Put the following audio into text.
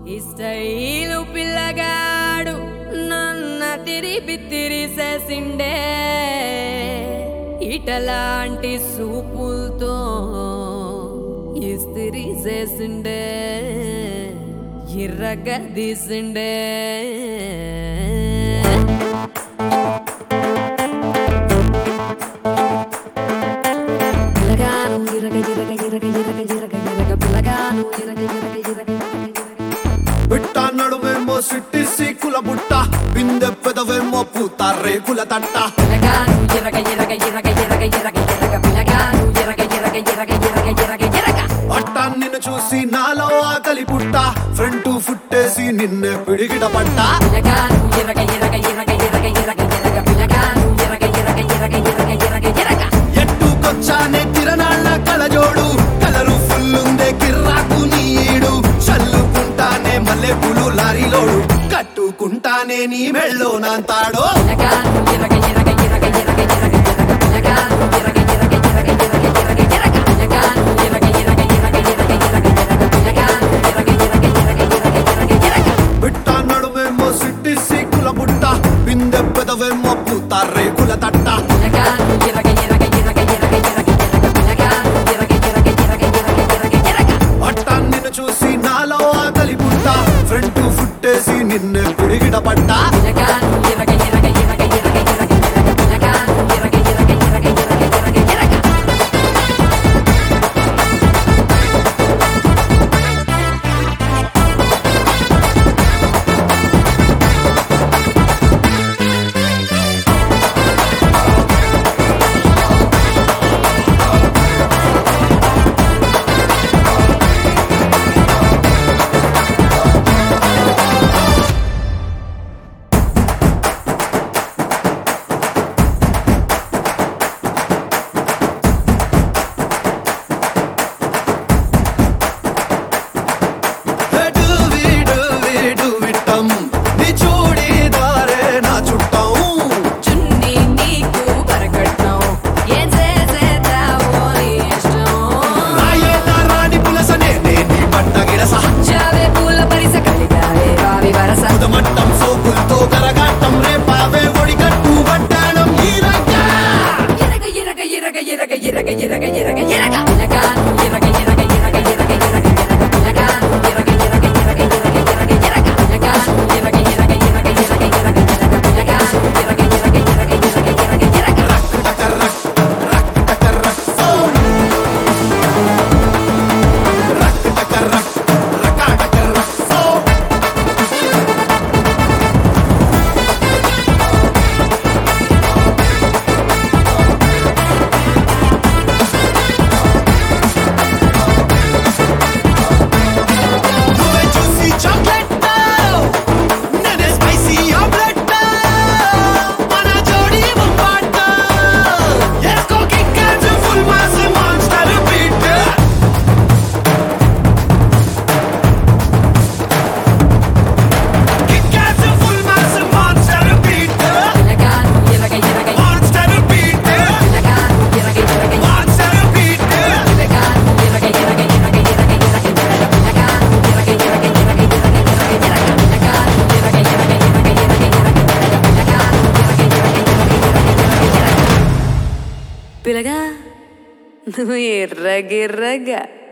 ఈ స్టైలు పిల్లగాడు నన్న తిరిపి తిరిసేసిండే ఇటలాంటి సూపులతో ఇస్తిరి చేసిండే ఇర్రగా తీసిండే పిల్లగాను ఇరగ ఇరగ ఇరగ ఇరగ ఇరగ ఇరగ పిల్లగాను ఇరగ ఇరగ ఇరగ ఇరగ ఇరగ బిట్ట నడుమేమో సిట్టి సీకుల బుట్ట బిందె పెదవేమో పూత రేకుల తట్ట పిల్లగాను ఇరగ ఇరగ ఇరగ ఇరగ ఇరగ ఇరగ పిల్లగాను ఇరగ ఇరగ ఇరగ ఇరగ ఇరగ ఇరగ అట్ట నిన్ను చూసి నాలో ఆకలి పుట్ట ఫ్రంట్ ఫుట్టేసి నిన్నే పిడిగిట పట్ట పిల్లగాను ఇరగ ఇరగ ఇరగ ఇరగ ఇరగ ఇరగ పిల్లగాను ఇరగ ఇరగ ఇరగ ఇరగ ఇరగ ఇరగ ఎట్టుకొచ్చానే తిరణాళ్ళ కలజోడు కలరు ఫుల్లుందే కిర్రాకు నీడు చల్లుకుంటానే మల్లె పులు లారీలోడు కట్టుకుంటానే నీ మెళ్ళో నాంతాడో పిల్లగాను ఇరగ ఇరగ ఇరగ ఇరగ ఇరగ ఇరగ పిల్లగాను ఇరగ ఇరగ ఇరగ ఇరగ ఇరగ ఇరగ పిల్లగాను ఇరగ ఇరగ ఇరగ ఇరగ ఇరగ ఇరగ పిల్లగాను ఇరగ ఇరగ ఇరగ ఇరగ ఇరగ ఇరగ బిట్ట నడుమేమో సిట్టి సీకుల బుట్ట బిందె పెదవేమో పూత రేకుల తట్ట పిల్లగాను ఇరగ ఇరగ ఇరగ ఇరగ ఇరగ ఇరగ పిల్లగాను ఇరగ ఇరగ ఇరగ ఇరగ ఇరగ ఇరగ అట్ట నిన్ను చూసి నాలో ఆకలి పుట్ట ఫ్రంట్ ఫుట్టేసి నిన్నే పిడిగిట పట్ట పిల్లగాను ఇరగ ఇరగ ఇరగ ఇరగ ఇరగ ఇరగ పిల్లగాను ఇరగ ఇరగ ఇరగ ఇరగ ఇరగ ఇరగ డూవి డూవి డూవిట్టం నీ చూడీదారే నా చుట్టం చున్నీ నీకు పరకట్నం ఏం చేసేదావో నీ ఇష్టం రాయేట రాణి పులసనే నే నీ పట్ట గిడస చావే పూల పరిస కలిగావే వావి వరస ఉదమట్టం సోకులతో కరగాటం రేపావే ఒడిగట్టు వడ్డాణం ఈ రంగా ఇరగ ఇరగ ఇరగ ఇరగ ఇరగ ఇరగ ఇరగ ఇరగ పిల్లగాను ఇరగ ఇరగ ఇరగ ఇరగ ఇరగ ఇరగ పిల్లగాను ఇరగ ఇరగ ఇరగ ఇరగ ఇరగ ఇరగ పిల్లగాను ఇరగ ఇరగ ఇరగ ఇరగ ఇరగ ఇరగ పిల్లగాను ఇరగ ఇరగ ఇరగ ఇరగ ఇరగ ఇరగ నువ్వే చూసి చాక్లెట్ నేనే స్పైసీ ఆమ్లెట్ మన జోడి ముప్పాట ఎస్కో kick full mass monster beat kick full mass monster beat పిల్లగాను ఇరగ ఇరగ మాన్స్టర్ బీట్ పిల్లగాను ఇరగ ఇరగ మాన్స్టర్ బీట్ పిల్లగాను ఇరగ ఇరగ ఇరగ ఇరగ ఇరగ ఇరగ పిల్లగాను ఇరగ ఇరగ ఇరగ ఇరగ ఇరగ ఇరగ పిల్లగాను ఇరగ ఇరగ ఇరగ ఇరగ ఇరగ ఇరగ పిల్లగాను ఇరగ ఇరగ ఇరగ ఇరగ ఇరగ పిల్లగా నువ్వు ఎర్రగిర్రగా